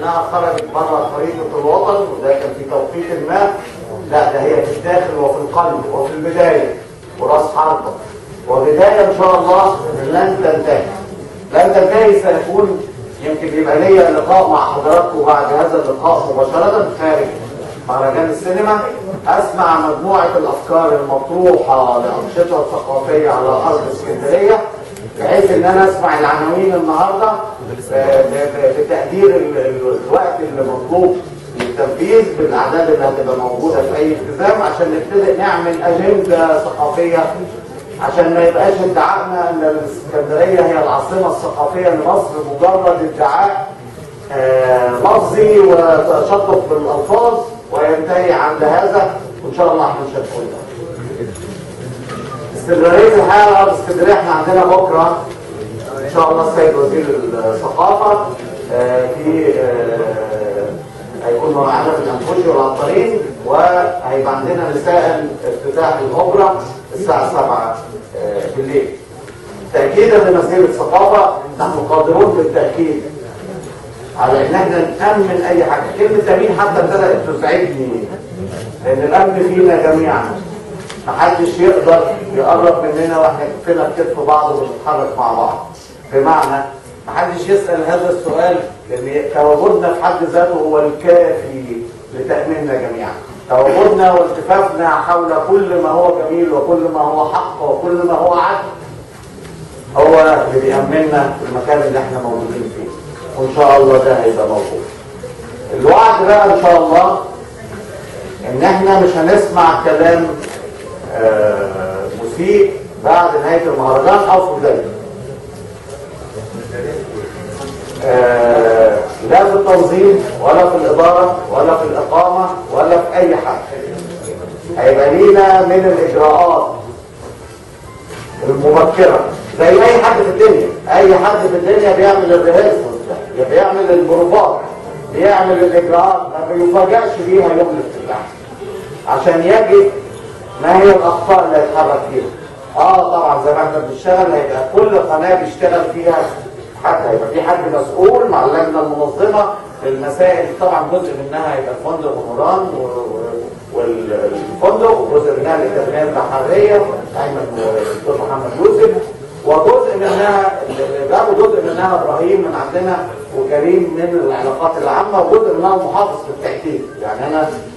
انها خرجت بره خريطه الوطن وده كان في توقيت ما لا ده هي في الداخل وفي القلب وفي البدايه وراس حربه وبدايه ان شاء الله لن تنتهي لن تنتهي سيكون يمكن يبقى ليا لقاء مع حضراتكم بعد هذا اللقاء مباشره خارج مهرجان السينما اسمع مجموعه الافكار المطروحه لانشطه ثقافيه على ارض اسكندريه بحيث ان انا اسمع العناوين النهارده آه، ب- ب- بتقدير ال- ال- الوقت اللي مطلوب للتنفيذ بالاعداد اللي هتبقى موجوده في اي التزام عشان نبتدئ نعمل اجنده ثقافيه عشان ما يبقاش ادعائنا ان الاسكندريه هي العاصمه الثقافيه لمصر مجرد ادعاء آه، لفظي وتشطف بالالفاظ وينتهي عند هذا وان شاء الله احنا مش هنقول ده. استمراريه الحياه على ارض اسكندريه احنا عندنا بكره ان شاء الله السيد وزير الثقافه آه، في آه، هيكون معانا في الانفوشي والعطارين وهيبقى عندنا مساء افتتاح الاوبرا الساعه 7 آه، بالليل تاكيدا لمسيره الثقافه نحن قادرون بالتاكيد على ان احنا نامن اي حاجه كلمه تامين حتى ابتدات تزعجني لان الامن فينا جميعا محدش يقدر يقرب مننا واحنا كتفنا في كتف بعض وبنتحرك مع بعض بمعنى محدش يسال هذا السؤال لان تواجدنا في حد ذاته هو الكافي لتاميننا جميعا تواجدنا والتفافنا حول كل ما هو جميل وكل ما هو حق وكل ما هو عدل هو اللي بيأمننا في المكان اللي احنا موجودين فيه وان شاء الله ده هيبقى موجود الوعد بقى ان شاء الله ان احنا مش هنسمع كلام آه، مسيء بعد نهاية المهرجان او في بدايته آه، لا في التنظيم ولا في الإدارة ولا في الإقامة ولا في أي حاجة هيبقى لينا من الإجراءات المبكرة زي أي حد في الدنيا أي حد في الدنيا بيعمل الريهرسل بيعمل البروفات بيعمل الإجراءات ما بيفاجئش بيها يوم الافتتاح عشان يجد ما هي الأخطاء اللي هيتحرك فيها اه طبعا زي ما احنا بنشتغل هيبقى كل قناة بيشتغل فيها حد هيبقى في حد مسؤول مع اللجنة المنظمة المسائل طبعا جزء منها هيبقى الفندق ونوران و- و- والفندق وجزء منها الإكاديمية البحرية أيمن والدكتور محمد يوسف وجزء منها جابوا جزء منها ابراهيم من عندنا وكريم من العلاقات العامه وجزء منها المحافظ بالتاكيد يعني انا